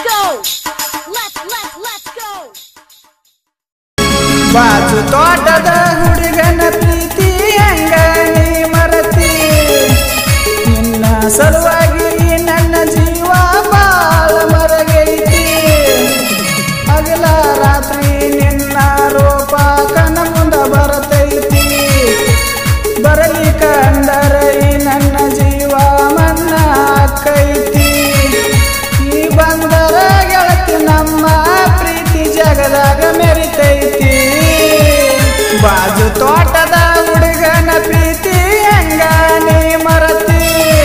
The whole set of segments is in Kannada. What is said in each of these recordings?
go. Let's let's let's go. ಬಾಜು ತೋಟದ ಹುಡುಗನ ಪ್ರೀತಿ ಹೆಂಗ ನೀ ಮರತಿ ನಿನ್ನ ಸಲುವಾಗಿ ನನ್ನ ಜೀವ ಬಾಳ ಮರಗೈತಿ ಹಗಲ ರಾತ್ರಿ ನಿನ್ನ ರೂಪ ಕನ ಮುಂದ ಬರತೈತಿ ಬರಲಿಕ ಅಂದರ ಈ ನನ್ನ ಜೀವ ಮನ್ನ ಆಕೈತಿ ಈ ಬಂದರ ಗೆಳತಿ ನಮ್ಮ ಪ್ರೀತಿ ಜಗದಾಗ ಮೆರಿತೈತಿ ಬಾಜು ತೋಟದ ಹುಡುಗನ ಪ್ರೀತಿ ಹೆಂಗ ನೀ ಮರತಿ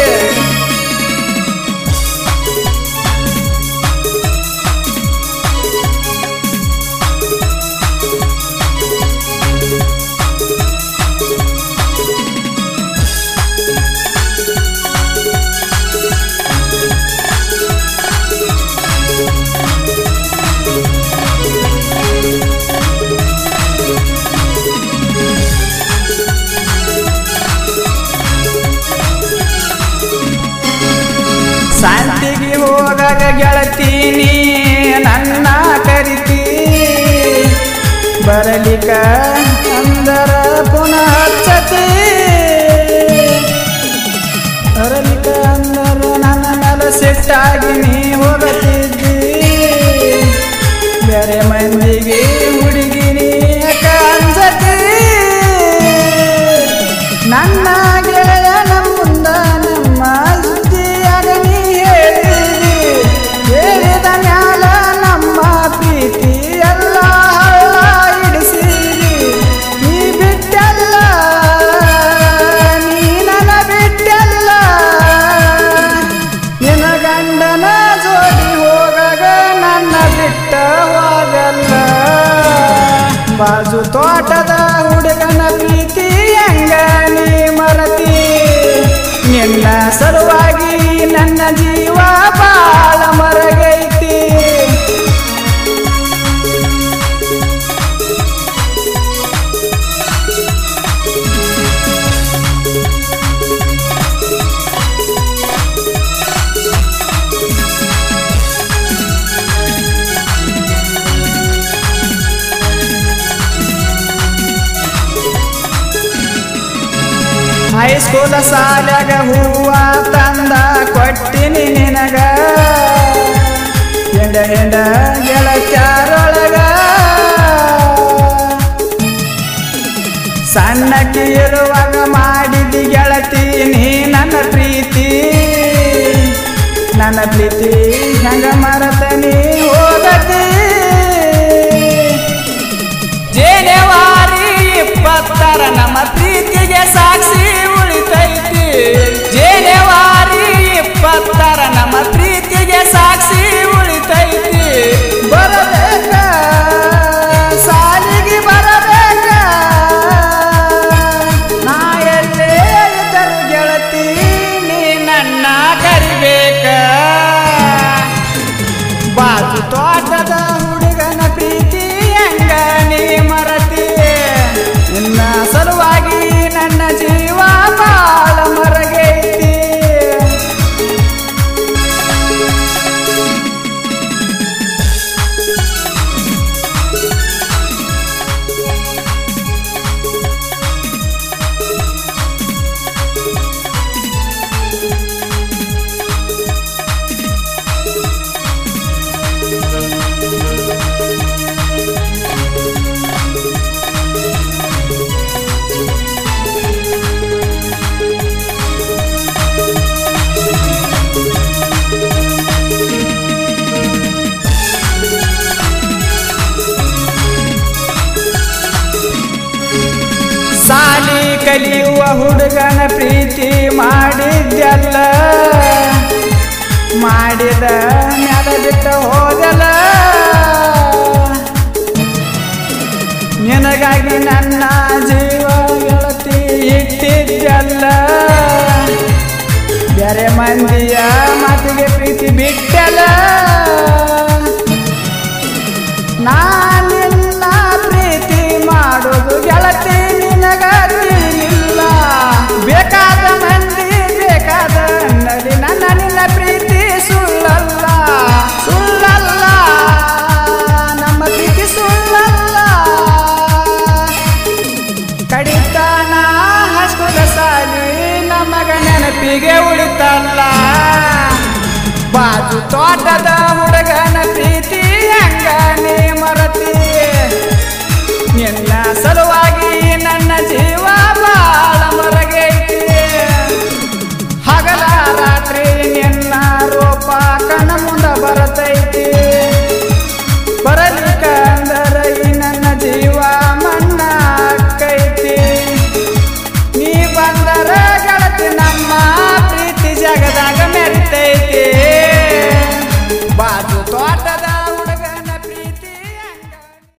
ಶಾಂತಿಗೆ ಹೋಗಾಗ ಗೆಳತೀನಿ ನನ್ನ ಕರಿತಿ ಬರಲಿಕ ಅಂದರ ಪುನಃ ಹಚ್ಚತಿ ಬರಲಿಕ ಅಂದರ ನನ್ನ ಮೇಲೆ ಸಿಟ್ಟಾಗಿ ನೀ ಹೋಗತಿದ್ದಿ ಬೇರೆ ಮಂದಿಗೆ ಹುಡುಗಿ ನೀ ಯಾಕ ಅಂಜತಿ ನನ್ನ ಗೆಳೆಯನ ಮುಂದ ನಮ್ಮ ಸುದ್ದಿಯಾಗ ನೀ ಹೇಳಿದಿ ಹೇಳಿದ ಮ್ಯಾಲ ನಮ್ಮ ಪ್ರೀತಿ ಎಲ್ಲ ಹಳ್ಳ ಹಿಡಿಸಿದಿ ನೀ ಬಿಟ್ಟಲ್ಲ ನೀ ನನ್ನ ಬಿಟ್ಟಲ್ಲ ನಿನ್ನ ಗಂಡನ ಜೋಡಿ ಹೋಗಾಗ ನನ್ನ ಬಿಟ್ಟ ಹೋಗಲ್ಲ ಬಾಜು ತೋಟದ ಹುಡುಗನ ಪ್ರೀತಿ ಹೆಂಗ ನೀ ಮರತಿ ನಿನ್ನ ಸಲುವಾಗಿ ನನ್ನ ಜೀವ ಬಾಳ ಮರಗೈತಿ ಹೈಸ್ಕೂಲ ಸಾಲ್ಯಾಗ ಹೂವ ತಂದ ಕೊಟ್ಟಿನಿ ನಿನಗ ಎಂಡ ಎಂಡ ಗೆಳತ್ಯಾರೊಳಗ ಸಣ್ಣಕ್ಕೆ ಇರುವಾಗ ಮಾಡಿದಿ ಗೆಳತಿ ನೀ ನನ್ನ ಪ್ರೀತಿ ನನ್ನ ಪ್ರೀತಿ ಹೆಂಗ ಮರತ ನೀ ಹೋಗತಿ ಜೇನೆವಾರಿ ಇಪ್ಪತ್ತರ ನಮ್ಮ ಪ್ರೀತಿಗೆ ಸಾಕ್ಷಿ ಉಳಿತೈತಿ ಜೇನೆವಾರಿ ಇಪ್ಪತ್ತರ ನಮ್ಮ ಪ್ರೀತಿಗೆ ಸಾಕ್ಷಿ ಉಳಿತೈತಿ ಬರಬೇಕ ಸಾಲಿಗೆ ಬರಬೇಕ ನಾ ಎಲ್ಲೇ ಇದ್ದರು ಗೆಳತಿ ನೀ ನನ್ನ ಕರಿಬೇಕ ಬಾಜು ತೋಟದ ಹುಡುಗನ ಪ್ರೀತಿ ಹೆಂಗ ನೀ ಮರತಿ ನಿನ್ನ ಸಲುವಾಗಿ ನನ್ನ ಜೀವ ಬಾಳ ಮರಗೈತಿ ಸಾಲಿ ಕಲಿಯುವ ಹುಡುಗನ ಪ್ರೀತಿ ಮಾಡಿದ್ಯಲ್ಲ ಮಾಡಿದ ಮ್ಯಾಲ ಬಿಟ್ಟು ಹೋಗಲ್ಲ ನಿನಗಾಗಿ ನನ್ನ ಜೀವ ಗೆಳತಿ ಇಟ್ಟಿದ್ಯಲ್ಲ ಬೇರೆ ಮಂದಿಯ ಮಾತಿಗೆ ಪ್ರೀತಿ ಬಿಟ್ಟಲ್ಲ ನಾನಿನ್ನ ಪ್ರೀತಿ ಮಾಡೋದು ಗೆಳತಿ ನಿನಗ ತಿಳಿಲಿಲ್ಲ ಬೇಕಾದ ಮಂದಿ ಬೇಕಾದ ನಡಿ ನನ್ನ ನಿನ್ನ ಪ್ರೀತಿ ಸುಳ್ಳಲ್ಲ ಸುಳ್ಳ ನಿನಗೆ ಉಳಿತಲ್ಲ ಬಾಜು ತೋಟದ ಹುಡುಗನ ಪ್ರೀತಿ ಹಂಗ ನೀ ಮರತಿ ನಿನ್ನ ಸಲುವಾಗಿ